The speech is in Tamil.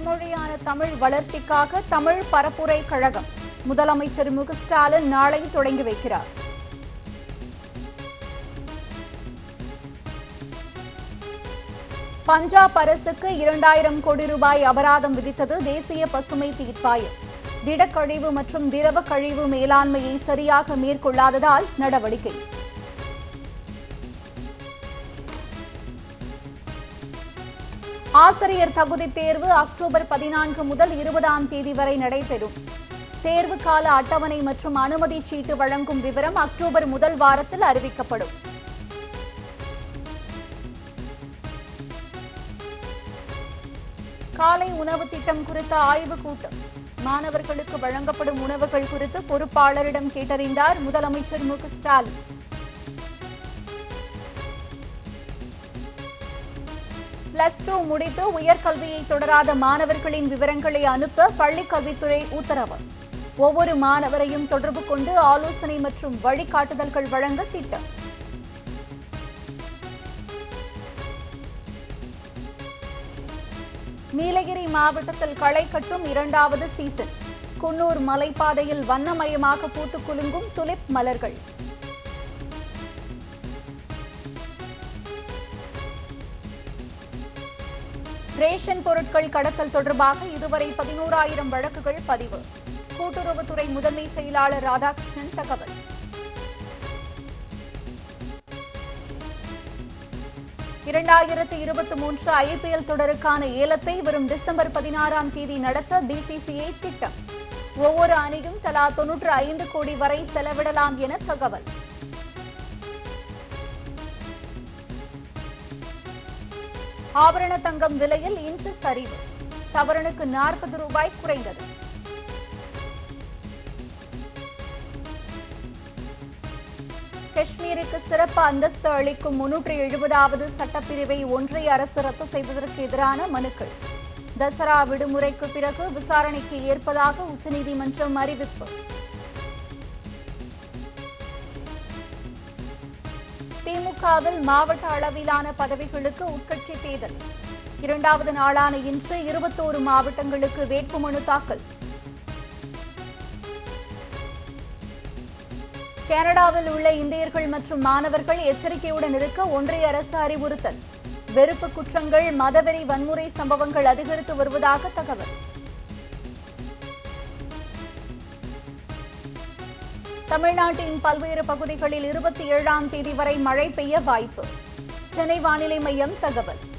செம்மொழியான தமிழ் வளர்ச்சிக்காக தமிழ் பரப்புரை கழகம் முதலமைச்சர் மு க ஸ்டாலின் நாளை தொடங்கி வைக்கிறார் பஞ்சாப் அரசுக்கு இரண்டாயிரம் கோடி ரூபாய் அபராதம் விதித்தது தேசிய பசுமை தீர்ப்பாயம் திடக்கழிவு மற்றும் திரவ கழிவு மேலாண்மையை சரியாக மேற்கொள்ளாததால் நடவடிக்கை ஆசிரியர் தகுதி தேர்வு அக்டோபர் பதினான்கு முதல் இருபதாம் தேதி வரை நடைபெறும் தேர்வு கால அட்டவணை மற்றும் அனுமதி சீட்டு வழங்கும் விவரம் அக்டோபர் முதல் வாரத்தில் அறிவிக்கப்படும் காலை உணவு திட்டம் குறித்த ஆய்வுக் கூட்டம் மாணவர்களுக்கு வழங்கப்படும் உணவுகள் குறித்து பொறுப்பாளரிடம் கேட்டறிந்தார் முதலமைச்சர் மு க ஸ்டாலின் பிளஸ் டூ முடித்து உயர்கல்வியை தொடராத மாணவர்களின் விவரங்களை அனுப்ப பள்ளிக் கல்வித்துறை உத்தரவு ஒவ்வொரு மாணவரையும் தொடர்பு கொண்டு ஆலோசனை மற்றும் வழிகாட்டுதல்கள் வழங்க திட்டம் நீலகிரி மாவட்டத்தில் களை கட்டும் இரண்டாவது சீசன் குன்னூர் மலைப்பாதையில் வண்ணமயமாக பூத்து குலுங்கும் துலிப் மலர்கள் ரேஷன் பொருட்கள் கடத்தல் தொடர்பாக இதுவரை பதினோராயிரம் வழக்குகள் பதிவு கூட்டுறவுத்துறை முதன்மை செயலாளர் ராதாகிருஷ்ணன் தகவல் இரண்டாயிரத்து இருபத்தி மூன்று ஐபிஎல் தொடருக்கான ஏலத்தை வரும் டிசம்பர் பதினாறாம் தேதி நடத்த பிசிசிஐ திட்டம் ஒவ்வொரு அணியும் தலா தொன்னூற்று ஐந்து கோடி வரை செலவிடலாம் என தகவல் ஆபரண தங்கம் விலையில் இன்று சரிவு சவரனுக்கு நாற்பது ரூபாய் குறைந்தது காஷ்மீருக்கு சிறப்பு அந்தஸ்து அளிக்கும் முன்னூற்று எழுபதாவது சட்டப்பிரிவை ஒன்றிய அரசு ரத்து செய்ததற்கு எதிரான மனுக்கள் தசரா விடுமுறைக்கு பிறகு விசாரணைக்கு ஏற்பதாக உச்சநீதிமன்றம் அறிவிப்பு திமுகவில் மாவட்ட அளவிலான பதவிகளுக்கு உட்கட்சி தேர்தல் இரண்டாவது நாளான இன்று இருபத்தோரு மாவட்டங்களுக்கு வேட்புமனு தாக்கல் கனடாவில் உள்ள இந்தியர்கள் மற்றும் மாணவர்கள் எச்சரிக்கையுடன் இருக்க ஒன்றிய அரசு அறிவுறுத்தல் வெறுப்பு குற்றங்கள் மதவெறி வன்முறை சம்பவங்கள் அதிகரித்து வருவதாக தகவல் தமிழ்நாட்டின் பல்வேறு பகுதிகளில் இருபத்தி ஏழாம் தேதி வரை மழை பெய்ய வாய்ப்பு சென்னை வானிலை மையம் தகவல்